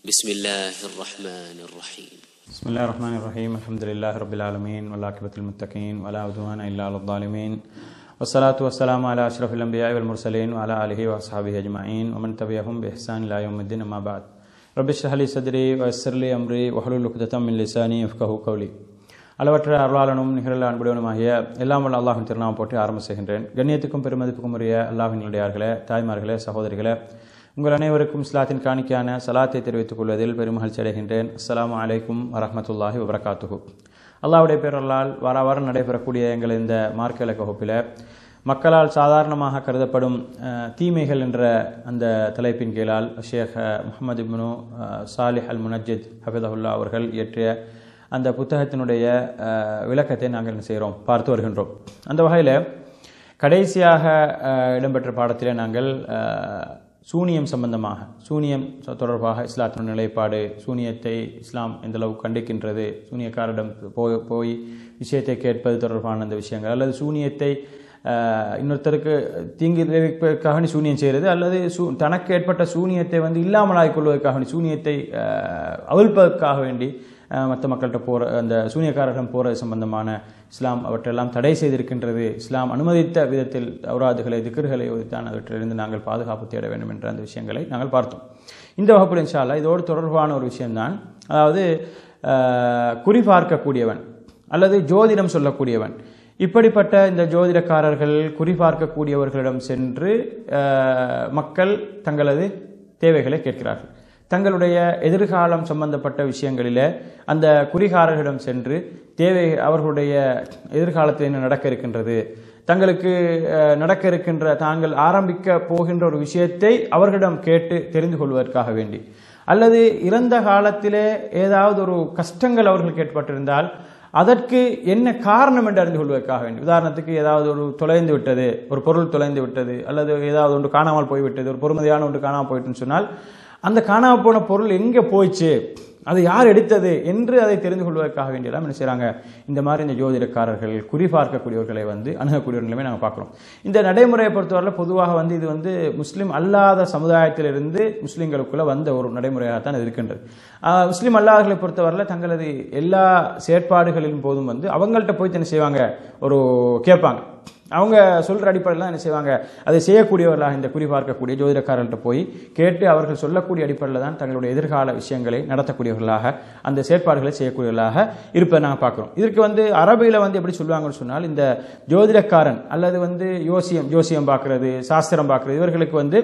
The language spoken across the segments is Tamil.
بسم الله الرحمن الرحيم بسم الله الرحمن الرحيم الحمد لله رب العالمين والعاقبة للمتقين ولا عدوان إلا على الظالمين والصلاة والسلام على أشرف الأنبياء والمرسلين وعلى آله وأصحابه أجمعين ومن تبعهم بإحسان إلى يوم الدين أما بعد رب اشرح لي صدري ويسر لي أمري واحلل عقدة من لساني يفقهوا قولي அளவற்ற அருளாளனும் நிகழ அன்புடையவனுமாகிய எல்லாம் வல்ல அல்லாஹின் திருநாமம் போட்டு ஆரம்ப செய்கின்றேன் கண்ணியத்துக்கும் பெருமதிப்புக்கும் உரிய அல்லாஹின் நிலையார்களே தாய்மார்களே சகோதரிகளே உங்கள் அனைவருக்கும் இஸ்லாத்தின் காணிக்கையான சலாத்தை தெரிவித்துக் கொள்வதில் பெருமகிழ்ச்சி அடைகின்றேன் அஸ்ஸலாமு அலைக்கும் வரஹ்மத்துல்லாஹி வபரகாத்துஹு அல்லாஹ்வுடைய பேரல்லால் வார வாரம் நடைபெறக்கூடிய எங்கள் இந்த மார்க்க இலக்க வகுப்பில் மக்களால் சாதாரணமாக கருதப்படும் அஹ், தீமைகள் என்ற அந்த தலைப்பின் கீழால் ஷேக் அஹ், முஹம்மது இப்னு அஹ், சாலிஹ் அல் முனஜித் ஹஃபிதஹுல்லா அவர்கள் இயற்றிய அந்த புத்தகத்தினுடைய அஹ், விளக்கத்தை நாங்கள் என்ன செய்கிறோம் பார்த்து வருகின்றோம் அந்த வகையில் கடைசியாக அஹ், இடம்பெற்ற பாடத்திலே நாங்கள் அஹ், சூனியம் சம்பந்தமாக சூனியம் சொ- தொடர்பாக இஸ்லாத்தின் நிலைப்பாடு சூனியத்தை இஸ்லாம் எந்தளவு கண்டிக்கின்றது சூனியக்காரிடம் போய் போய் விஷயத்தை கேட்பது தொடர்பான அந்த விஷயங்கள் அல்லது சூனியத்தை அஹ், இன்னொருத்தருக்கு தீங்கு விளைவிப்பதற்காக நீ சூனியம் செய்கிறது அல்லது சூ தனக்கு ஏற்பட்ட சூனியத்தை வந்து இல்லாமலாகிக் கொள்வதற்காக நீ சூனியத்தை அஹ், அவிழ்ப்பதற்காக வேண்டி அஹ், மற்ற மக்கள்கிட்ட போகிற அந்த சூனியக்காரரிடம் போகிறது சம்பந்தமான இஸ்லாம் அவற்றெல்லாம் தடை செய்திருக்கின்றது இஸ்லாம் அனுமதித்த விதத்தில் அவுராதுகளை திக்கர்களை ஒதுத்தான் அவற்றிலிருந்து நாங்கள் பாதுகாப்பு தேட வேண்டும் என்ற அந்த விஷயங்களை நாங்கள் பார்த்தோம் இந்த வகுப்பில் இன்ஷா அல்லாஹ் இதோடு தொடர்பான ஒரு விஷயம்தான் அதாவது அஹ், குறி பார்க்கக்கூடியவன் அல்லது ஜோதிடம் சொல்லக்கூடியவன் இப்படிப்பட்ட இந்த ஜோதிடக்காரர்கள் குறிபார்க்கக்கூடியவர்களிடம் சென்று அஹ், மக்கள் தங்களது தேவைகளை கேட்கிறார்கள் தங்களுடைய எதிர்காலம் சம்பந்தப்பட்ட விஷயங்களிலே அந்த குறிகாரர்களிடம் சென்று தேவை அவர்களுடைய எதிர்காலத்தில் என்ன நடக்க இருக்கின்றது தங்களுக்கு அஹ், நடக்க இருக்கின்ற தாங்கள் ஆரம்பிக்க போகின்ற ஒரு விஷயத்தை அவர்களிடம் கேட்டு தெரிந்து கொள்வதற்காக வேண்டி அல்லது இறந்த காலத்திலே ஏதாவது ஒரு கஷ்டங்கள் அவர்களுக்கு ஏற்பட்டிருந்தால் அதற்கு என்ன காரணம் என்று அறிந்து கொள்வதற்காக வேண்டி உதாரணத்துக்கு ஏதாவது ஒரு தொலைந்து விட்டது ஒரு பொருள் தொலைந்து விட்டது அல்லது ஏதாவது ஒன்று காணாமல் போய்விட்டது ஒரு பொறுமதியான ஒன்று காணாமல் போயிட்டுன்னு சொன்னால் அந்த காணாமல் போன பொருள் எங்கே போயிடுச்சு அது யார் எடுத்தது என்று அதை தெரிந்து கொள்வதற்காக வேண்டியெல்லாம் என்ன செய்கிறாங்க இந்த மாதிரி இந்த ஜோதிடக்காரர்கள் குறி பார்க்கக்கூடியவர்களை வந்து அணுகக்கூடிய ஒரு நிலைமை நாங்கள் பார்க்குறோம் இந்த நடைமுறையை பொறுத்தவரையில் பொதுவாக வந்து இது வந்து முஸ்லீம் அல்லாத சமுதாயத்திலிருந்து முஸ்லீம்களுக்குள்ள வந்த ஒரு நடைமுறையாக தான் இது இருக்கின்றது ஆஹ் முஸ்லீம் அல்லாதவர்களை பொறுத்தவரையில் தங்களது எல்லா செயற்பாடுகளின் போதும் வந்து அவங்கள்ட்ட போய் என்ன செய்வாங்க ஒரு கேட்பாங்க அவங்க சொல்ற அடிப்படையில் தான் என்ன செய்வாங்க அதை செய்யக்கூடியவர்களாக இந்த குறி பார்க்கக்கூடிய ஜோதிடக்காரர்கள்ட்ட போய் கேட்டு அவர்கள் சொல்லக்கூடிய அடிப்படையில் தான் தங்களுடைய எதிர்கால விஷயங்களை நடத்தக்கூடியவர்களாக அந்த செயற்பாடுகளை செய்யக்கூடியவர்களாக இருப்பதை நாங்கள் பார்க்குறோம் இதற்கு வந்து அரபியில் வந்து எப்படி சொல்லுவாங்கன்னு சொன்னால் இந்த ஜோதிடக்காரன் அல்லது வந்து யோசியம் ஜோசியம் பார்க்கறது சாஸ்திரம் பார்க்கறது இவர்களுக்கு வந்து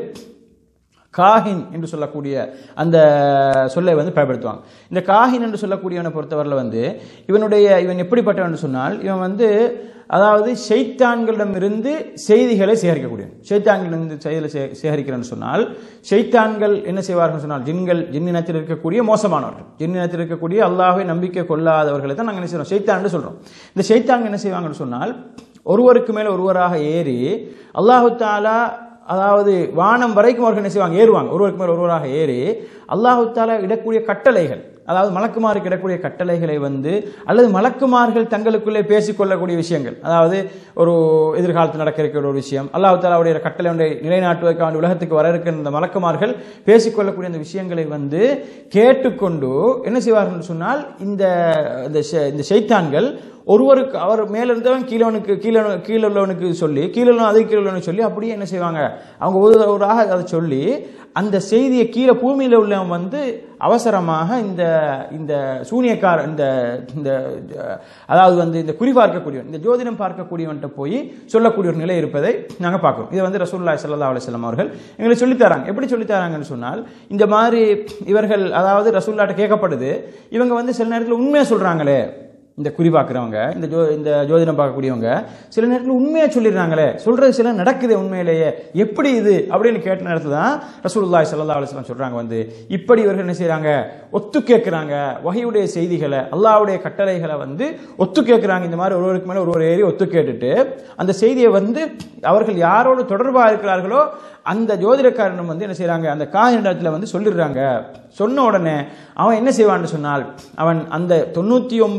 காஹின் என்று சொல்லக்கூடிய அந்த சொல்லை வந்து பயன்படுத்துவாங்க இந்த காஹின் என்று சொல்லக்கூடியவனை பொறுத்தவரையில் வந்து இவனுடைய இவன் எப்படிப்பட்டவன் என்று சொன்னால் இவன் வந்து அதாவது ஷைத்தான்களிடமிருந்து செய்திகளை சேகரிக்கக்கூடியவன் ஷைத்தான்களிடமிருந்து செய்திகளை சே- சேகரிக்கிறேன்னு சொன்னால் ஷைத்தான்கள் என்ன செய்வார்கள் சொன்னால் ஜின்கள் ஜின்னினத்தில் இருக்கக்கூடிய மோசமானவர்கள் ஜின்னினத்தில் இருக்கக்கூடிய அல்லாஹ்வை நம்பிக்கை கொள்ளாதவர்களை தான் நாங்கள் என்ன செய்கிறோம் ஷைத்தான் சொல்கிறோம் இந்த ஷைத்தான்கள் என்ன செய்வாங்கன்னு சொன்னால் ஒருவருக்கு மேல் ஒருவராக ஏறி அல்லாஹு தாலா அதாவது வானம் வரைக்கும் அவர்கள் என்ன செய்வாங்க ஏறுவாங்க ஒருவருக்கு மேல் ஒருவராக ஏறி அல்லாஹு தாலா இடக்கூடிய கட்டளைகள் அதாவது மலக்குமாருக்கு இடக்கூடிய கட்டளைகளை வந்து அல்லது மலக்குமார்கள் தங்களுக்குள்ளே பேசிக்கொள்ளக்கூடிய விஷயங்கள் அதாவது ஒரு எதிர்காலத்தில் நடக்க இருக்கிற ஒரு விஷயம் அல்லாஹு தாலாவுடைய கட்டளை ஒன்றை நிலைநாட்டுவதற்காக வேண்டி உலகத்துக்கு வர இருக்கிற இந்த மலக்குமார்கள் பேசிக்கொள்ளக்கூடிய அந்த விஷயங்களை வந்து கேட்டுக்கொண்டு என்ன செய்வார்கள் என்று சொன்னால் இந்த இந்த ஷை- இந்த ஷைத்தான்கள் ஒருவருக்கு அவர் மேல இருந்தவன் கீழவனுக்கு கீழே கீழே உள்ளவனுக்கு சொல்லி கீழே உள்ளவன் அது கீழே உள்ளவனுக்கு சொல்லி அப்படியே என்ன செய்வாங்க அவங்க ஒரு ஒருவராக அதை சொல்லி அந்த செய்தியை கீழே பூமியில் உள்ளவன் வந்து அவசரமாக இந்த இந்த சூனியக்கார இந்த இந்த அதாவது வந்து இந்த குறி பார்க்கக்கூடியவன் இந்த ஜோதிடம் பார்க்கக்கூடியவன்கிட்ட போய் சொல்லக்கூடிய ஒரு நிலை இருப்பதை நாங்கள் பார்க்கிறோம் இதை வந்து ரசூலுல்லாஹி ஸல்லல்லாஹு அலைஹி வஸல்லம் அவர்கள் எங்களுக்கு சொல்லித் தராங்க எப்படி சொல்லித் தராங்கன்னு சொன்னால் இந்த மாதிரி இவர்கள் அதாவது ரசூல்லாட்ட கேட்கப்படுது இவங்க வந்து சில நேரத்தில் உண்மையை சொல்றாங்களே இந்த குறி பார்க்குறவங்க இந்த ஜோ இந்த ஜோதிடம் பார்க்கக்கூடியவங்க சில நேரத்தில் உண்மையை சொல்லிடுறாங்களே சொல்றது சில நடக்குது உண்மையிலேயே எப்படி இது அப்படின்னு கேட்ட நேரத்தில் தான் ரசூலுல்லாஹி ஸல்லல்லாஹு அலைஹி வஸல்லம் சொல்றாங்க வந்து இப்படி இவர்கள் என்ன செய்றாங்க ஒத்து கேட்குறாங்க வகையுடைய செய்திகளை அல்லாஹ்வுடைய கட்டளைகளை வந்து ஒத்து கேட்குறாங்க இந்த மாதிரி ஒருவருக்கு மேலே ஒருவர் ஏறி ஒத்து கேட்டுட்டு அந்த செய்தியை வந்து அவர்கள் யாரோடு தொடர்பாக இருக்கிறார்களோ அந்த ஜோதிடக்காரனும் வந்து என்ன செய்றாங்க அந்த காயினிடத்தில் வந்து சொல்லிடுறாங்க சொன்ன உடனே அவன் என்ன செய்வான்னு சொன்னால் அவன் அந்த தொண்ணூற்றி ஒன்பது அவன்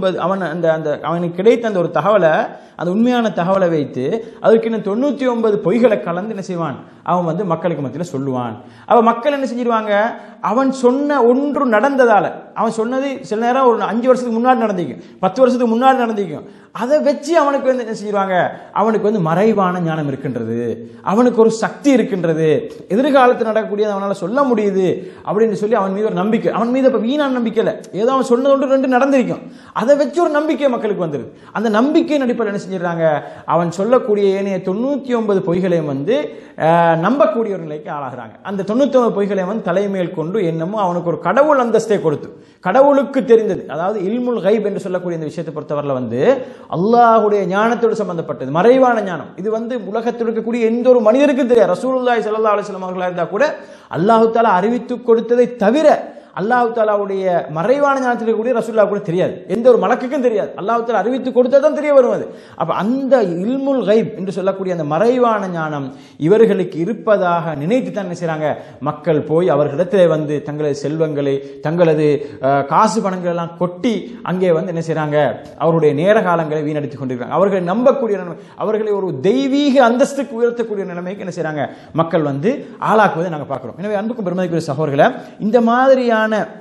அந்த அந்த அவனுக்கு கிடைத்த அந்த ஒரு தகவலை அந்த உண்மையான தகவலை வைத்து அதற்கு இன்னும் தொண்ணூத்தி ஒன்பது பொய்களை கலந்து என்ன செய்வான் அவன் வந்து மக்களுக்கு மத்தியில் சொல்லுவான் அவ மக்கள் என்ன செஞ்சிருவாங்க அவன் சொன்ன ஒன்று நடந்ததால அவன் சொன்னது சில நேரம் ஒரு அஞ்சு வருஷத்துக்கு முன்னாடி நடந்திருக்கும் பத்து வருஷத்துக்கு முன்னாடி நடந்திருக்கும் அதை வச்சு அவனுக்கு வந்து என்ன செஞ்சிருவாங்க அவனுக்கு வந்து மறைவான ஞானம் இருக்கின்றது அவனுக்கு ஒரு சக்தி இருக்கின்றது எதிர்காலத்தில் நடக்கக்கூடியது அவனால் சொல்ல முடியுது அப்படின்னு சொல்லி அவன் மீது ஒரு நம்பிக்கை அவன் மீது இப்போ வீணான நம்பிக்கை இல்லை ஏதோ அவன் சொன்னது ஒன்று ரெண்டு நடந்திருக்கும் அதை வச்சு ஒரு நம்பிக்கை மக்களுக்கு வந்துருது அந்த நம்பிக்கையின் அடிப்படையில் என்ன செஞ்சிடறாங்க அவன் சொல்லக்கூடிய ஏனைய தொண்ணூற்றி ஒன்பது பொய்களையும் வந்து அஹ், நம்பக்கூடிய ஒரு நிலைக்கு ஆளாகிறாங்க அந்த தொண்ணூத்தி ஒன்பது பொய்களையும் வந்து தலைமையில் கொண்டு என்னமோ அவனுக்கு ஒரு கடவுள் அந்தஸ்தை கொடுத்து கடவுளுக்கு தெரிந்தது அதாவது இல்முல் கைப் என்று சொல்லக்கூடிய இந்த விஷயத்தை பொறுத்தவரையில் வந்து அல்லாஹ்வுடைய ஞானத்தோடு சம்பந்தப்பட்டது மறைவான ஞானம் இது வந்து உலகத்தில் இருக்கக்கூடிய எந்த ஒரு மனிதருக்கும் தெரியாது ரசூலுல்லாஹி ஸல்லல்லாஹு அலைஹி வஸல்லம் அவர்களாக இருந்தால் கூட அல்லாஹு தாலா அறிவித்து கொடுத்ததை தவிர அல்லாஹு தாலாவுடைய மறைவான ஞானத்தில் இருக்கக்கூடிய ரசூல்லா கூட தெரியாது எந்த ஒரு மலக்குக்கும் தெரியாது அல்லாஹு தாலா அறிவித்து கொடுத்ததான் தெரிய வரும் அது அப்ப அந்த இல்முல் கைப் என்று சொல்லக்கூடிய அந்த மறைவான ஞானம் இவர்களுக்கு இருப்பதாக நினைத்து தான் என்ன செய்றாங்க மக்கள் போய் அவர்களிடத்திலே வந்து தங்களது செல்வங்களை தங்களது அஹ், காசு பணங்கள் எல்லாம் கொட்டி அங்கே வந்து என்ன செய்றாங்க அவருடைய நேர காலங்களை வீணடித்துக் கொண்டிருக்கிறாங்க அவர்களை நம்பக்கூடிய நிலைமை அவர்களை ஒரு தெய்வீக அந்தஸ்துக்கு உயர்த்தக்கூடிய நிலைமைக்கு என்ன செய்றாங்க மக்கள் வந்து ஆளாக்குவதை நாங்க பார்க்கிறோம் எனவே அன்புக்கும் பெருமதிக்குரிய சகோதரர்களை இந்த மாதிரியான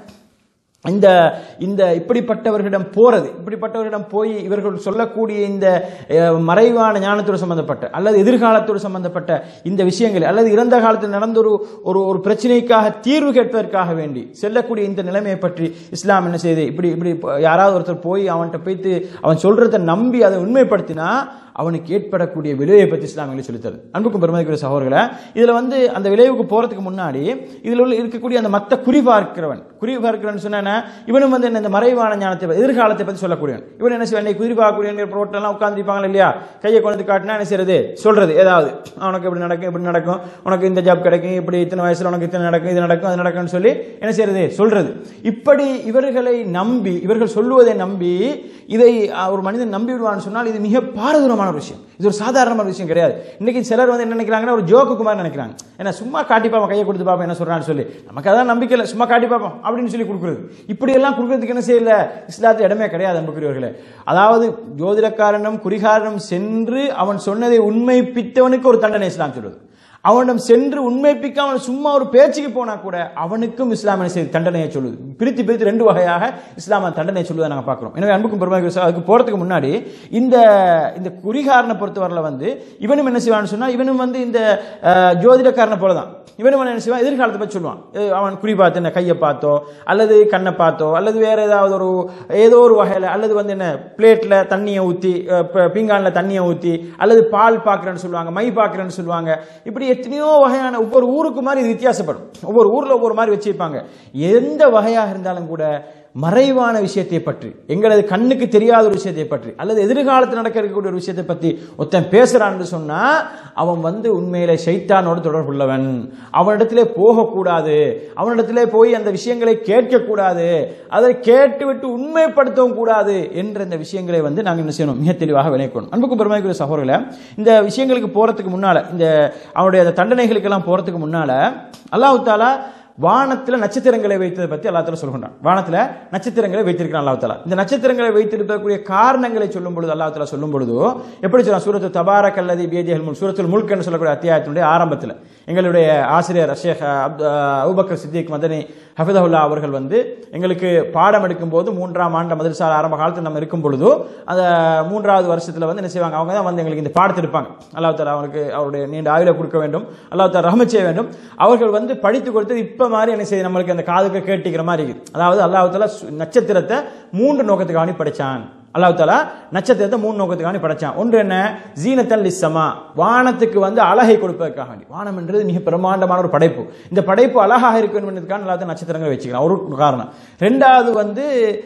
இந்த இந்த இப்படிப்பட்டவர்களிடம் போறது இப்படிப்பட்டவர்களிடம் போய் இவர்கள் சொல்லக்கூடிய இந்த அஹ், மறைவான ஞானத்தோடு சம்பந்தப்பட்ட அல்லது எதிர்காலத்தோடு சம்பந்தப்பட்ட இந்த விஷயங்கள் அல்லது இறந்த காலத்தில் நடந்த ஒரு ஒரு ஒரு பிரச்சனைக்காக தீர்வு கேட்பதற்காக வேண்டி செல்லக்கூடிய இந்த நிலைமையை பற்றி இஸ்லாம் என்ன செய்யுது இப்படி இப்படி யாராவது ஒருத்தர் போய் அவன்கிட்ட போய்த்து அவன் சொல்றதை நம்பி அதை உண்மைப்படுத்தினா அவனுக்கு ஏற்படக்கூடிய விளைவை பற்றி இஸ்லாம் எங்களுக்கு சொல்லித்தரு அன்புக்கும் பெருமதிக்குரிய சகோதரர்களை இதுல வந்து அந்த விளைவுக்கு போறதுக்கு முன்னாடி இதுல உள்ள இருக்கக்கூடிய அந்த மத்த குறிபார்க்கிறவன் குறிபார்க்கிறவன் சொன்னா இவனும் வந்து என்ன இந்த மறைவான ஞானத்தை பத்தி- எதிர்காலத்தை பத்தி சொல்லக்கூடியவன் இவன் என்ன செய்வான் குறி பார்க்கக்கூடிய ரோட்டெல்லாம் உட்காந்துருப்பாங்க இல்லையா கையை கொண்டு காட்டினா என்ன செய்யறது சொல்றது ஏதாவது உனக்கு இப்படி நடக்கும் இப்படி நடக்கும் உனக்கு இந்த ஜாப் கிடைக்கும் இப்படி இத்தனை வயசுல உனக்கு இத்தனை நடக்கும் இது நடக்கும் அது நடக்கும்னு சொல்லி என்ன செய்யறது சொல்றது இப்படி இவர்களை நம்பி இவர்கள் சொல்லுவதை நம்பி இதை அஹ், ஒரு மனிதன் நம்பி விடுவான்னு சொன்னால் இது மிக பாரதூரமான ஒரு விஷயம் இது ஒரு சாதாரணமான விஷயம் கிடையாது இன்னைக்கு சிலர் வந்து என்ன நினைக்கிறாங்கன்னா ஒரு ஜோக்கு மாதிரி நினைக்கிறாங்க ஏன்னா சும்மா காட்டி பார்ப்போம் கையை கொடுத்து பார்ப்போம் என்ன சொல்றான்னு சொல்லி நமக்கு அதான் நம்பிக்கை இல்லை சும்மா காட்டி பார்ப்போம் அப்படின்னு சொல்லி கொடுக்குறது இப்படி எல்லாம் கொடுக்கறதுக்கு என்ன செய்யல இஸ்லாத்து இடமே கிடையாது அன்புக்குரியவர்களே அதாவது ஜோதிடக்காரனும் குறிகாரனும் சென்று அவன் சொன்னதை உண்மைப்பித்தவனுக்கு ஒரு தண்டனை இஸ்லாம் சொல்லுது அவனிடம் சென்று உண்மைப்பிக்க அவன் சும்மா ஒரு பேச்சுக்கு போனா கூட அவனுக்கும் இஸ்லாம் என்ன செய்யுது தண்டனையை சொல்லுது பிரித்து பிரித்து ரெண்டு வகையாக இஸ்லாம் அந்த தண்டனை சொல்லுவதை நாங்கள் பார்க்கிறோம் எனவே அன்புக்கும் பெருமை அதுக்கு போறதுக்கு முன்னாடி இந்த இந்த குறிகாரனை பொறுத்தவரையில் வந்து இவனும் என்ன செய்வான்னு சொன்னா இவனும் வந்து இந்த அஹ், ஜோதிடக்காரனை போல தான் இவனும் என்ன செய்வான் எதிர்காலத்தை பற்றி சொல்லுவான் அஹ் அவன் குறி பார்த்து என்ன கையை பார்த்தோ அல்லது கண்ணை பார்த்தோ அல்லது வேற ஏதாவது ஒரு ஏதோ ஒரு வகையில் அல்லது வந்து என்ன பிளேட்ல தண்ணியை ஊற்றி பீங்கானில் தண்ணியை ஊற்றி அல்லது பால் பார்க்குறேன்னு சொல்லுவாங்க மை பார்க்குறேன்னு சொல்லுவாங்க இப்படி எத்தனையோ வகையான ஒவ்வொரு ஊருக்கு மாதிரி இது வித்தியாசப்படும் ஒவ்வொரு ஊரில் ஒவ்வொரு மாதிரி வச்சிருப்பாங்க எந்த வகையாக இருந்தாலும் கூட மறைவான விஷயத்தை பற்றி எங்களது கண்ணுக்கு தெரியாத ஒரு விஷயத்தை பற்றி அல்லது எதிர்காலத்தில் நடக்க இருக்கக்கூடிய ஒரு விஷயத்தை பற்றி ஒருத்தன் பேசுறான்னு சொன்னா அவன் வந்து உண்மையிலே ஷைத்தானோடு தொடர்புள்ளவன் அவனிடத்திலே போகக்கூடாது அவனிடத்திலே போய் அந்த விஷயங்களை கேட்கக்கூடாது அதை கேட்டுவிட்டு உண்மைப்படுத்தவும் கூடாது என்ற இந்த விஷயங்களை வந்து நாங்கள் என்ன செய்யணும் மிக தெளிவாக விளைக்கணும் அன்புக்கு பெருமைக்குரிய சகோதரர்களே இந்த விஷயங்களுக்கு போறதுக்கு முன்னால இந்த அவனுடைய அந்த தண்டனைகளுக்கெல்லாம் போறதுக்கு முன்னால அல்லாஹ் தாலா வானத்துல நட்சத்திரங்களை வைத்ததை பத்தி அல்லா தாலா சொல்கின்றான் வானத்துல நட்சத்திரங்களை வைத்திருக்கிறான் அல்லாஹ் தாலா இந்த நட்சத்திரங்களை வைத்திருக்கக்கூடிய காரணங்களை சொல்லும் பொழுது அல்லாஹ் தாலா சொல்லும் பொழுது எப்படி சொல்றான் சூரத்து தபாரக் அல்லது பியதிஹல் முல் சூரத்துல் முல்க் என்று சொல்லக்கூடிய அத்தியாயத்தினுடைய ஆரம்பத்தில் எங்களுடைய ஆசிரியர் ஷேக் அப்து அபுபக்கர் சித்திக் மதனி ஹஃபிதஹுல்லா அவர்கள் வந்து எங்களுக்கு பாடம் எடுக்கும் போது மூன்றாம் ஆண்டு மதரசா ஆரம்ப காலத்தில் நம்ம இருக்கும் பொழுது அந்த மூன்றாவது வருஷத்துல வந்து என்ன செய்வாங்க அவங்க தான் வந்து எங்களுக்கு இந்த பாடத்தை எடுப்பாங்க அல்லாஹ் தாலா அவங்களுக்கு அவருடைய நீண்ட ஆயுளை கொடுக்க வேண்டும் அல்லாஹ் தாலா ரஹமத் செய்ய வேண்டும் அவர்கள் வந்து படித்து கொடுத்தது இப்ப மாதிரி என்ன செய்ய நம்மளுக்கு அந்த காதுக்கு கேட்டிக்கிற மாதிரி இருக்குது அதாவது அல்லாஹ் தாலா சு- நட்சத்திரத்தை மூன்று நோக்கத்துக்காக படிச்சான் அல்லாஹ் தாலா நட்சத்திரத்தை மூணு நோக்கத்துக்காக படைச்சான் ஒன்று என்ன ஜீனத்தல் லிஸ்ஸமா வானத்துக்கு வந்து அழகை கொடுப்பதற்காக வேண்டி வானம் என்றது மிக பிரமாண்டமான ஒரு படைப்பு இந்த படைப்பு அழகாக இருக்க வேண்டும் என்பதற்காக அல்லாஹ் தாலா நட்சத்திரங்களை வச்சுக்கிறான் ஒரு காரணம் ரெண்டாவது வந்து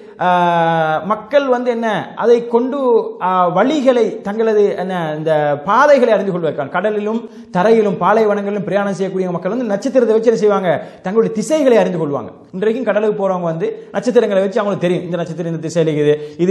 ஆஹ், மக்கள் வந்து என்ன அதை கொண்டு ஆஹ், வழிகளை தங்களது என்ன இந்த பாதைகளை அறிந்து கொள்வதற்கான கடலிலும் தரையிலும் பாலைவனங்களிலும் பிரயாணம் செய்யக்கூடிய மக்கள் வந்து நட்சத்திரத்தை வச்சு என்ன செய்வாங்க தங்களுடைய திசைகளை அறிந்து கொள்வாங்க இன்றைக்கும் கடலுக்கு போறவங்க வந்து நட்சத்திரங்களை வச்சு அவங்களுக்கு தெரியும் இந்த நட்சத்திரம் இந்த திசையில் இருக்குது இது இந்த திசையில்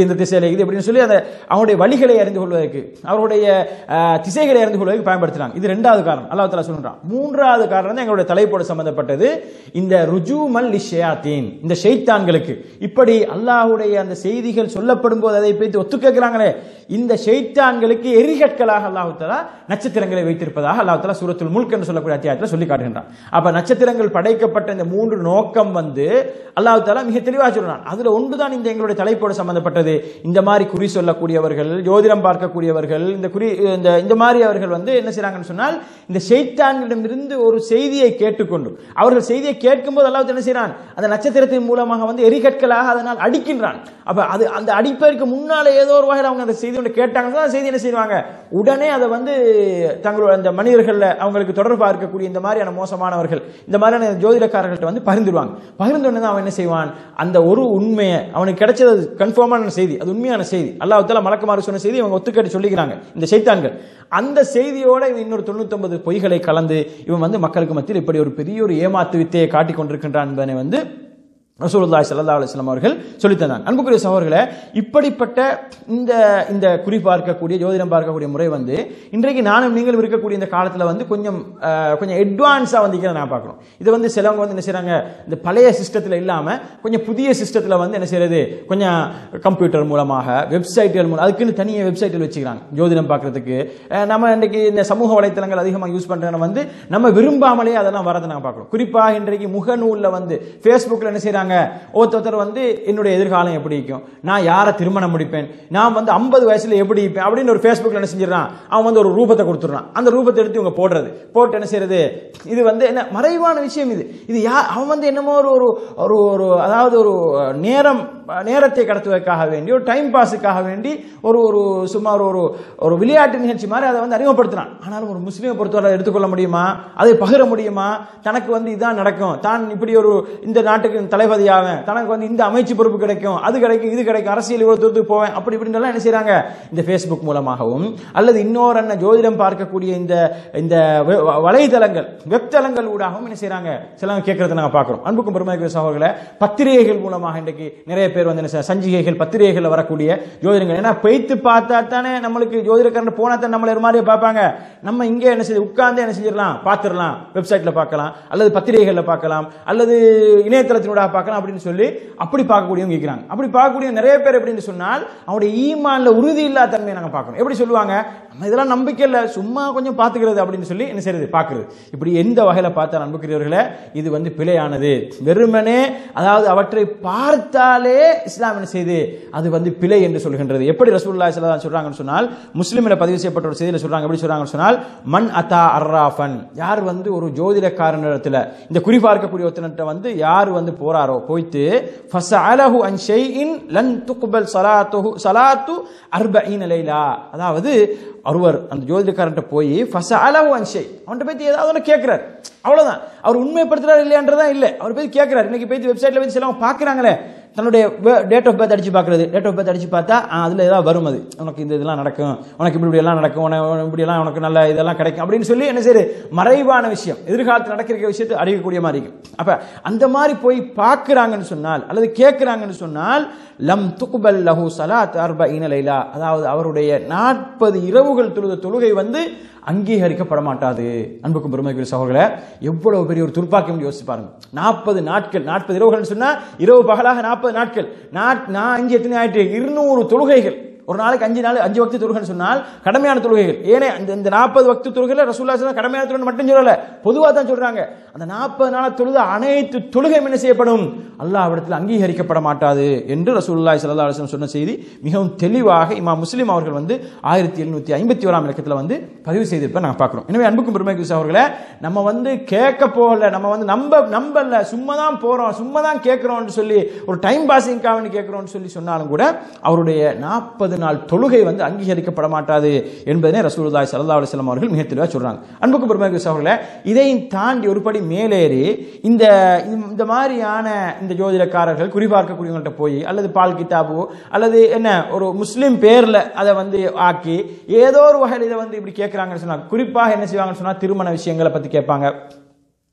பிரச்சனை இது அப்படின்னு சொல்லி அந்த அவருடைய வழிகளை அறிந்து கொள்வதற்கு அவருடைய அஹ், திசைகளை அறிந்து கொள்வதற்கு பயன்படுத்துறாங்க இது ரெண்டாவது காரணம் அல்லாஹ் தஆலா சொல்றான் மூன்றாவது காரணம் தான் எங்களுடைய தலைப்போடு சம்பந்தப்பட்டது இந்த ருஜூமல் லிஷயாத்தீன் இந்த ஷைத்தான்களுக்கு இப்படி அல்லாஹ்வுடைய அந்த செய்திகள் சொல்லப்படும் போது அதை பற்றி ஒத்து கேட்கிறாங்களே இந்த ஷைத்தான்களுக்கு எரிகற்களாக அல்லாஹ் தஆலா நட்சத்திரங்களை வைத்திருப்பதாக அல்லாஹ் தஆலா சூரத்துல் முல்க் என்று சொல்லக்கூடிய அத்தியாயத்தில் சொல்லி காட்டுகின்றான் அப்ப நட்சத்திரங்கள் படைக்கப்பட்ட இந்த மூன்று நோக்கம் வந்து அல்லாஹ் தஆலா மிக தெளிவாக சொல்றான் அதுல ஒன்றுதான் இந்த எங்களுடைய தலைப்போடு சம்பந்தப்பட்டது இந்த மாதிரி குறி சொல்லக்கூடியவர்கள் ஜோதிடம் பார்க்கக்கூடியவர்கள் இந்த குறி இந்த இந்த மாதிரி அவர்கள் வந்து என்ன செய்றாங்கன்னு சொன்னால் இந்த ஷைத்தான்களிடமிருந்து ஒரு செய்தியை கேட்டுக்கொண்டு அவர்கள் செய்தியை கேட்கும்போது அல்லாஹ் என்ன செய்றான் அந்த நட்சத்திரத்தின் மூலமாக வந்து எரிகற்களாக அதனால் அடிக்கின்றான் அப்ப அது அந்த அடிப்பதற்கு முன்னால ஏதோ ஒரு வகையில் அவங்க அந்த செய்தி ஒன்று கேட்டாங்கன்னா அந்த செய்தி என்ன செய்வாங்க உடனே அதை வந்து தங்களோட அந்த மனிதர்கள்ல அவங்களுக்கு தொடர்பாக இருக்கக்கூடிய இந்த மாதிரியான மோசமானவர்கள் இந்த மாதிரியான ஜோதிடக்காரர்கள்ட்ட வந்து பகிர்ந்துருவாங்க பகிர்ந்து உடனே அவன் என்ன செய்வான் அந்த ஒரு உண்மையை அவனுக்கு கிடைச்சது கன்ஃபார்மான செய்தி அது உண்மையான செய்தி அல்லாஹ் தஆலா மலக்குமாறு சொன்ன செய்தி அவங்க ஒத்துக்கட்டு சொல்லிக்கிறாங்க இந்த சைத்தான்கள் அந்த செய்தியோட இவன் இன்னொரு தொண்ணூத்தொன்பது பொய்களை கலந்து இவன் வந்து மக்களுக்கு மத்தியில் இப்படி ஒரு பெரிய ஒரு ஏமாத்து வித்தையை காட்டிக் கொண்டிருக்கின்றான் என்பதனை வந்து ரசூலுல்லாஹி ஸல்லல்லாஹு அலைஹி வஸல்லம் அவர்கள் சொல்லித் தந்தாங்க அன்புக்குரிய சகோதரர்களே இப்படிப்பட்ட இந்த இந்த குறி பார்க்கக்கூடிய ஜோதிடம் பார்க்கக்கூடிய முறை வந்து இன்றைக்கு நானும் நீங்களும் இருக்கக்கூடிய இந்த காலத்தில் வந்து கொஞ்சம் அஹ், கொஞ்சம் அட்வான்ஸாக வந்து நான் பார்க்குறோம் இது வந்து சிலவங்க வந்து என்ன செய்றாங்க இந்த பழைய சிஸ்டத்தில் இல்லாமல் கொஞ்சம் புதிய சிஸ்டத்தில் வந்து என்ன செய்யறது கொஞ்சம் கம்ப்யூட்டர் மூலமாக வெப்சைட்டுகள் மூலம் அதுக்குன்னு தனியாக வெப்சைட்டில் வச்சுக்கிறாங்க ஜோதிடம் பார்க்கறதுக்கு அஹ், நம்ம இன்றைக்கு இந்த சமூக வலைத்தளங்கள் அதிகமாக யூஸ் பண்ணுறோம் வந்து நம்ம விரும்பாமலே அதெல்லாம் வரதை நாங்கள் பார்க்குறோம் குறிப்பாக இன்றைக்கு முகநூலில் வந்து ஃபேஸ்புக்கில் என்ன செய்கிறாங்க ஒருத்தர் வந்து என்னுடைய எதிர்காலம் எப்படி இருக்கும் நான் யாரை திருமணம் முடிப்பேன் நான் வந்து ஐம்பது வயசுல எப்படி இருப்பேன் அப்படின்னு ஒரு ஃபேஸ்புக்கில் என்ன செஞ்சிடறான் அவன் வந்து ஒரு ரூபத்தை கொடுத்துட்றான் அந்த ரூபத்தை எடுத்து இவங்க போடுறது போட்டு என்ன செய்யறது இது வந்து என்ன மறைவான விஷயம் இது இது யா அவன் வந்து என்னமோ ஒரு ஒரு ஒரு ஒரு அதாவது ஒரு நேரம் நேரத்தை கடத்துவதற்காக வேண்டி ஒரு டைம் பாஸுக்காக வேண்டி ஒரு ஒரு சுமார் ஒரு ஒரு விளையாட்டு நிகழ்ச்சி மாதிரி அதை வந்து அறிமுகப்படுத்துறான் ஆனாலும் ஒரு முஸ்லீமை பொறுத்தவரை அதை எடுத்துக்கொள்ள முடியுமா அதை பகிர முடியுமா தனக்கு வந்து இதான் நடக்கும் தான் இப்படி ஒரு இந்த நாட்டுக்கு தலைவதியாவேன் தனக்கு வந்து இந்த அமைச்சு பொறுப்பு கிடைக்கும் அது கிடைக்கும் இது கிடைக்கும் அரசியல் இவ்வளவு தூரத்துக்கு போவேன் அப்படி இப்படின்னு எல்லாம் என்ன செய்றாங்க இந்த ஃபேஸ்புக் மூலமாகவும் அல்லது இன்னொரு அண்ணன் ஜோதிடம் பார்க்கக்கூடிய இந்த இந்த வெ- வலைதளங்கள் வெப் தளங்கள் ஊடாகவும் என்ன செய்றாங்க சிலவங்க கேட்கறத நாங்க பார்க்கிறோம் அன்புக்கும் பெருமைக்குரிய சகோதரர்களை பத்திரிகைகள் மூலமாக இன்றைக்கு நிறைய பேர் வந்து என்ன செய்ய- சஞ்சிகைகள் பத்திரிகைகள் வரக்கூடிய ஜோதிடங்கள் ஏன்னா பெய்த்து பார்த்தா தானே நம்மளுக்கு ஜோதிடக்காரன் போனா தான் நம்மள ஒரு மாதிரியே பார்ப்பாங்க நம்ம இங்கே என்ன செய்ய உட்கார்ந்து என்ன செஞ்சிடலாம் பார்த்துடலாம் வெப்சைட்ல பார்க்கலாம் அல்லது பத்திரிகைகளில் பார்க்கலாம் அல்லது இணையதளத்தினூடாக பார்க்கலாம் அப்படின்னு சொல்லி அப்படி பார்க்கக்கூடியவங்க இருக்கிறாங்க அப்படி பார்க்கக்கூடிய நிறைய பேர் எப்படின்னு சொன்னால் அவருடைய ஈமான்ல உறுதி இல்லாத தன்மையை நாங்கள் பார்க்கணும் எப்படி சொல்லுவாங்க நம்ம இதெல்லாம் நம்பிக்கை இல்லை சும்மா கொஞ்சம் பார்த்துக்கிறது அப்படின்னு சொல்லி என்ன செய்யறது பார்க்கிறது இப்படி எந்த வகையில் பார்த்தா அன்புக்குரியவர்களே இது வந்து பிழையானது வெறுமனே அதாவது அவற்றை பார்த்தாலே இஸ்லாம் என்ன செய்து அது வந்து பிழை என்று சொல்கின்றது எப்படி ரசூலுல்லாஹி ஸல்லல்லாஹு அலைஹி சொல்றாங்கன்னு சொன்னால் முஸ்லிமில் பதிவு செய்யப்பட்ட ஒரு செய்தியில் சொல்றாங்க எப்படி சொல்றாங்கன்னு சொன்னால் மன் அத்தா அர்ராஃபன் யார் வந்து ஒரு ஜோதிடக்காரனிடத்துல இந்த குறி பார்க்கக்கூடிய ஒருத்தன்ட்ட வந்து யார் வந்து போறாரோ போய்த்து ஃபஸஅலஹு அன் ஷைஇன் லன் துக்பல் ஸலாத்துஹு ஸலாத்து அர்பஈன லைலா அதாவது ஒருவர் அந்த ஜோதிடக்காரன்ட்ட போய் ஃபஸஅலஹு அன் ஷை அவன்கிட்ட போய் ஏதாவது ஒன்று கேட்கிறார் அவ்வளவுதான் அவர் உண்மைப்படுத்துறாரு இல்லையான்றதா இல்லை அவர் போய் கேட்கிறார் இன்னைக்கு போய் வெப்சைட்ல போய் சிலவங்க பார்க்கறாங்களே தன்னுடைய டேட் ஆஃப் பர்த் அடிச்சு பார்க்கறது டேட் ஆஃப் பர்த் அடிச்சு பார்த்தா ஆ, அதுல ஏதாவது வரும் அது உனக்கு இந்த இதெல்லாம் நடக்கும் உனக்கு இப்படி இப்படி எல்லாம் நடக்கும் உனக்கு இப்படி எல்லாம் உனக்கு நல்ல இதெல்லாம் கிடைக்கும் அப்படின்னு சொல்லி என்ன செய்யுது மறைவான விஷயம் எதிர்காலத்தில் நடக்கிற விஷயத்தை அறியக்கூடிய மாதிரி இருக்கும் அப்ப அந்த மாதிரி போய் பார்க்கறாங்கன்னு சொன்னால் அல்லது கேட்கறாங்கன்னு சொன்னால் லம் துக்பல் லஹு சலாத் அர்ப லைலா அதாவது அவருடைய நாற்பது இரவுகள் தொழுத தொழுகை வந்து அங்கீகரிக்கப்பட மாட்டாது அன்புக்கும் பெருமைக்குரிய சகோதரர்களே எவ்வளவு பெரிய ஒரு துர்ப்பாக்கியம் யோசிச்சு பாருங்க நாற்பது நாட்கள் நாற்பது இரவுகள் சொன்னா இரவு பகலாக நாற்பது நாட்கள் நாட் நான் அஞ்சு எத்தனை ஆயிட்டு இருநூறு தொழுகைகள் ஒரு நாளைக்கு அஞ்சு நாள் அஞ்சு வக்து தொழுகைன்னு சொன்னால் கடமையான தொழுகைகள் ஏனே அந்த இந்த நாற்பது வக்து தொழுகையில் ரசூல்லா சொல்ல கடமையான தொழுகை மட்டும் சொல்லல பொதுவாக தான் சொல்றாங்க அந்த நாற்பது நாள் தொழுத அனைத்து தொழுகையும் என்ன செய்யப்படும் அல்லாஹ்விடத்தில் அங்கீகரிக்கப்பட மாட்டாது என்று ரசூலுல்லாஹி ஸல்லல்லாஹு அலைஹி வஸல்லம் சொன்ன செய்தி மிகவும் தெளிவாக இமாம் முஸ்லிம் அவர்கள் வந்து ஆயிரத்தி எழுநூத்தி ஐம்பத்தி ஓராம் இலக்கத்தில் வந்து பதிவு செய்திருப்ப நாங்கள் பார்க்கிறோம் எனவே அன்புக்கும் பெருமைக்கு அவர்களே நம்ம வந்து கேட்க போகல நம்ம வந்து நம்ப நம்பல சும்மா தான் போறோம் சும்மா தான் கேட்கிறோம்னு சொல்லி ஒரு டைம் பாசிங்காக வேண்டி கேட்கிறோம்னு சொல்லி சொன்னாலும் கூட அவருடைய நாற்பது நாள் தொழுகை வந்து அங்கீகரிக்கப்பட மாட்டாது என்பதனை ரசூலுல்லாஹி ஸல்லல்லாஹு அலைஹி வஸல்லம் அவர்கள் மிக தெளிவாக சொல்றாங்க அன்புக்கும் பெருமைக்கு அவர்களே இதையும் தாண்டி ஒருபடி மேலேறி இந்த இந்த மாதிரியான இந்த ஜோதிடக்காரர்கள் குறிபார்க்கக்கூடியவங்கள்ட்ட போய் அல்லது பால் கிதாபோ அல்லது என்ன ஒரு முஸ்லீம் பேர்ல அதை வந்து ஆக்கி ஏதோ ஒரு வகையில் இதை வந்து இப்படி கேட்குறாங்கன்னு சொன்னா குறிப்பாக என்ன செய்வாங்கன்னு சொன்னா திருமண விஷயங்களை பத்தி கேட்பாங்க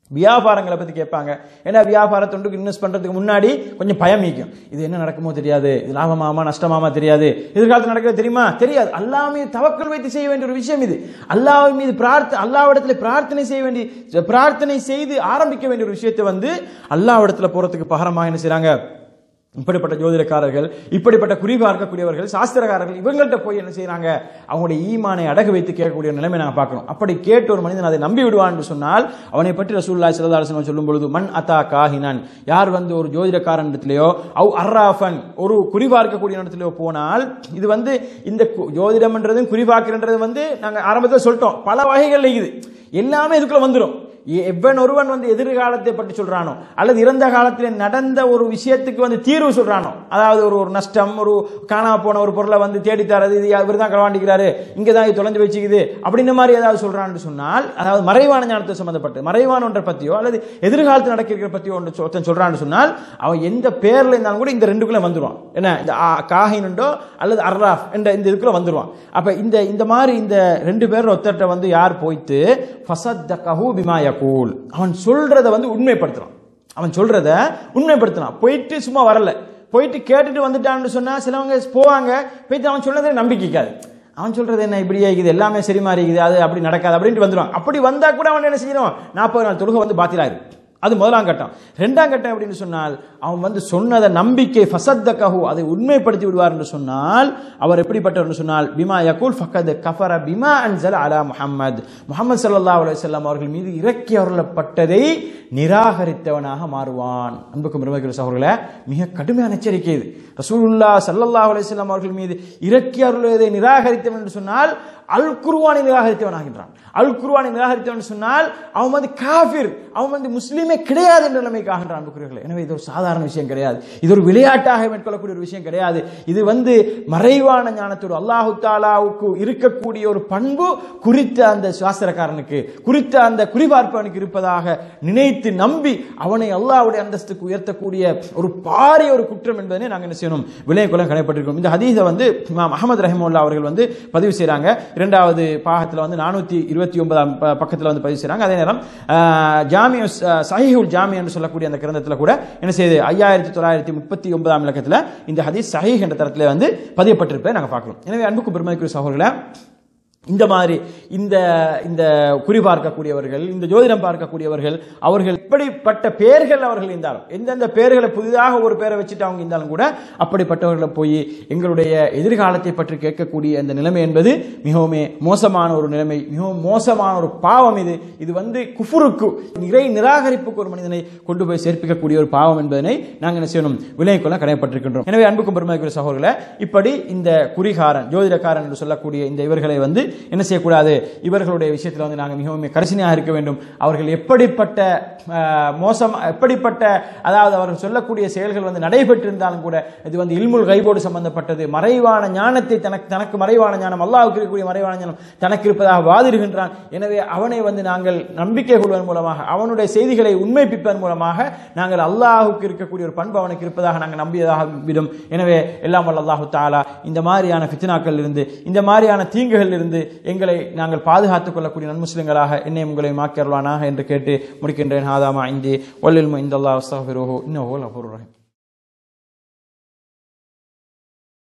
வியாபாரங்களை பத்தி கேட்பாங்க ஏன்னா வியாபார தொண்டுக்கு இன்வெஸ்ட் பண்றதுக்கு முன்னாடி கொஞ்சம் பயம் மீக்கும் இது என்ன நடக்குமோ தெரியாது இது லாபமாமா நஷ்டமாமா தெரியாது எதிர்காலத்தில் நடக்கிறது தெரியுமா தெரியாது அல்லாஹ் மீது தவக்கல் வைத்து செய்ய வேண்டிய ஒரு விஷயம் இது அல்லாஹ் மீது பிரார்த்த அல்லாவிடத்துல பிரார்த்தனை செய்ய வேண்டிய பிரார்த்தனை செய்து ஆரம்பிக்க வேண்டிய ஒரு விஷயத்தை வந்து அல்லாவிடத்துல போறதுக்கு பகரமாக என்ன செய்றாங்க இப்படிப்பட்ட ஜோதிடக்காரர்கள் இப்படிப்பட்ட குறிபார்க்கக்கூடியவர்கள் சாஸ்திரக்காரர்கள் இவங்கள்ட்ட போய் என்ன செய்றாங்க அவங்களுடைய ஈமானை அடகு வைத்து கேட்கக்கூடிய நிலைமை நாங்கள் பார்க்கணும் அப்படி கேட்டு ஒரு மனிதன் அதை நம்பி விடுவான் என்று சொன்னால் அவனை பற்றி ரசூல்லா சிலதாரசனம் சொல்லும் பொழுது மண் அத்தா காஹினன் யார் வந்து ஒரு ஜோதிடக்காரன் இடத்துலயோ அவ் அர்ராஃபன் ஒரு குறிபார்க்கக்கூடிய இடத்துலயோ போனால் இது வந்து இந்த கு- ஜோதிடம்ன்றதும் குறிபார்க்கிறன்றது வந்து நாங்கள் ஆரம்பத்தில் சொல்லிட்டோம் பல வகைகள் இருக்குது எல்லாமே இதுக்குள்ள வந்துடும் எ- எவன் ஒருவன் வந்து எதிர்காலத்தை பற்றி சொல்றானோ அல்லது இறந்த காலத்தில் நடந்த ஒரு விஷயத்துக்கு வந்து தீர்வு சொல்றானோ அதாவது ஒரு ஒரு நஷ்டம் ஒரு காணாம போன ஒரு பொருளை வந்து தேடி தரது இது இவர் தான் களவாண்டிக்கிறாரு இங்க தான் இது தொலைஞ்சு வச்சுக்குது அப்படின்னு மாதிரி ஏதாவது சொல்றான்னு சொன்னால் அதாவது மறைவான ஞானத்தை சம்பந்தப்பட்டு மறைவான ஒன்றை பத்தியோ அல்லது எதிர்காலத்தில் நடக்கிற பத்தியோ ஒன்று சொ- ஒருத்தன் சொல்றான்னு சொன்னால் அவன் எந்த பேர்ல இருந்தாலும் கூட இந்த ரெண்டுக்குள்ள வந்துருவான் என்ன இந்த ஆ- காஹினுண்டோ அல்லது அர்ராஃப் என்ற இந்த இதுக்குள்ள வந்துருவான் அப்ப இந்த இந்த மாதிரி இந்த ரெண்டு பேர் ஒருத்தர்ட்ட வந்து யார் போய்த்து ஃபசத்தகஹு பிமா யகூல் அவன் சொல்றத வந்து உண்மைப்படுத்துறான் அவன் சொல்றத உண்மைப்படுத்துறான் போயிட்டு சும்மா வரல போயிட்டு கேட்டுட்டு வந்துட்டான்னு சொன்னா சிலவங்க போவாங்க போயிட்டு அவன் சொன்னதை நம்பிக்கைக்காது அவன் சொல்றது என்ன இப்படியே இருக்குது எல்லாமே சரி மாதிரி இருக்குது அது அப்படி நடக்காது அப்படின்ட்டு வந்துடுவான் அப்படி வந்தா கூட அவன் என்ன செய்யணும் நாற்பது நாள் தொழுகை வந்து பாத்திராயிரு அது முதலாம் கட்டம் ரெண்டாம் கட்டம் அப்படின்னு சொன்னால் அவன் வந்து சொன்னதை நம்பிக்கை ஃபசத்தகஹு அதை உண்மைப்படுத்தி விடுவார் என்று சொன்னால் அவர் எப்படிப்பட்டவர் என்று சொன்னால் பிமா யகூல் ஃபக்கத் கஃபர பிமா அன்சல் அலா முஹம்மத் முஹம்மது ஸல்லல்லாஹு அலைஹி வஸல்லம் அவர்கள் மீது இறக்கி அருளப்பட்டதை நிராகரித்தவனாக மாறுவான் அன்புக்கும் பெருமைக்குரிய சகோதரர்களே மிக கடுமையான எச்சரிக்கை இது ரசூலுல்லாஹ் ஸல்லல்லாஹு அலைஹி வஸல்லம் அவர்கள் மீது இறக்கி அருளுவதை நிராகரித்தவன் என்று சொன்னால் அல் குர்வானை நிராகரித்தவன் ஆகின்றான் அல் குர்வானை நிராகரித்தவன் என்று சொன்னால் அவன் வந்து காஃபிர் அவன் வந்து முஸ்லீமே கிடையாது என்ற நிலைமைக்கு ஆகின்றான் அன்புக்குரியவர்களே எனவே இது ஒரு சாதாரண விஷயம் கிடையாது இது ஒரு விளையாட்டாக மேற்கொள்ளக்கூடிய ஒரு விஷயம் கிடையாது இது வந்து மறைவான ஞானத்தோடு அல்லாஹு தாலாவுக்கு இருக்கக்கூடிய ஒரு பண்பு குறித்த அந்த சாஸ்திரக்காரனுக்கு குறித்த அந்த குறிபார்ப்பவனுக்கு இருப்பதாக நினைத்து நம்பி அவனை அல்லாஹ்வுடைய அந்தஸ்துக்கு உயர்த்தக்கூடிய ஒரு பாரிய ஒரு குற்றம் என்பதனை நாங்கள் என்ன செய்யணும் விளையக்குள்ள கடைப்பட்டிருக்கோம் இந்த ஹதீஸை வந்து இமாம் அஹமது ரஹிமுல்லா அவர்கள் வந்து பதிவு செய்றாங்க இரண்டாவது பாகத்தில் வந்து நானூற்றி இருபத்தி ஒன்பதாம் ப- பக்கத்தில் வந்து பதிவு செய்றாங்க அதே நேரம் ஆஹ், ஜாமியு ச- சஹீஹுல் ஜாமி என்று சொல்லக்கூடிய அந்த கிரந்தத்தில் கூட என்ன செய்யுது ஐயாயிரத்தி தொள்ளாயிரத்தி முப்பத்தி ஒன்பதாம் இலக்கத்தில் இந்த ஹதீஸ் சஹீஹ் என்ற தரத்தில் வந்து பதியப்பட்டிருப்பதை நாங்கள் பார்க்கிறோம் எனவே அன்புக்கு பெருமதிக்குரிய சகோதரர்களே இந்த மாதிரி இந்த இந்த குறி பார்க்கக்கூடியவர்கள் இந்த ஜோதிடம் பார்க்கக்கூடியவர்கள் அவர்கள் எப்படிப்பட்ட பெயர்கள் அவர்கள் இருந்தாலும் எந்தெந்த பெயர்களை புதிதாக ஒரு பேரை வச்சுட்டு அவங்க இருந்தாலும் கூட அப்படிப்பட்டவர்களை போய் எங்களுடைய எதிர்காலத்தை பற்றி கேட்கக்கூடிய அந்த நிலைமை என்பது மிகவும் மோசமான ஒரு நிலைமை மிகவும் மோசமான ஒரு பாவம் இது இது வந்து குஃபுருக்கு நிறை நிராகரிப்புக்கு ஒரு மனிதனை கொண்டு போய் சேர்ப்பிக்கக்கூடிய ஒரு பாவம் என்பதனை நாங்கள் என்ன செய்யணும் விலைக்குள்ள கடைப்பட்டிருக்கின்றோம் எனவே அன்புக்கும் பெருமைக்குரிய சகோதரர்களே இப்படி இந்த குறிகாரன் ஜோதிடக்காரன் என்று சொல்லக்கூடிய இந்த இவர்களை வந்து என்ன செய்யக்கூடாது இவர்களுடைய விஷயத்தில் வந்து நாங்கள் மிகவும் கரிசனையாக இருக்க வேண்டும் அவர்கள் எப்படிப்பட்ட ஆஹ், மோசம் எப்படிப்பட்ட அதாவது அவர்கள் சொல்லக்கூடிய செயல்கள் வந்து நடைபெற்றிருந்தாலும் கூட இது வந்து இல்முல் கைபோடு சம்பந்தப்பட்டது மறைவான ஞானத்தை தனக்கு தனக்கு மறைவான ஞானம் அல்லாஹ்வுக்கு இருக்கக்கூடிய மறைவான ஞானம் தனக்கு இருப்பதாக வாதிடுகின்றான் எனவே அவனை வந்து நாங்கள் நம்பிக்கை கொள்வதன் மூலமாக அவனுடைய செய்திகளை உண்மைப்பிப்பதன் மூலமாக நாங்கள் அல்லாஹ்வுக்கு இருக்கக்கூடிய ஒரு பண்பு அவனுக்கு இருப்பதாக நாங்கள் நம்பியதாக விடும் எனவே எல்லாம் வல்ல அல்லாஹு தாலா இந்த மாதிரியான ஃபித்னாக்கள் இருந்து இந்த மாதிரியான தீங்குகள் இருந்து எங்களை நாங்கள் பாதுகாத்துக் கொள்ளக்கூடிய நன்முஸ்லிம்களாக என்னை உங்களை மாக்கருவானாக என்று கேட்டு முடிக்கின்றேன் ஹாதாமா இந்தி வல்லில் இந்த அல்லாஹ் அஸ்தஃபிருஹு இன்னஹு லஃபூர் ரஹீம்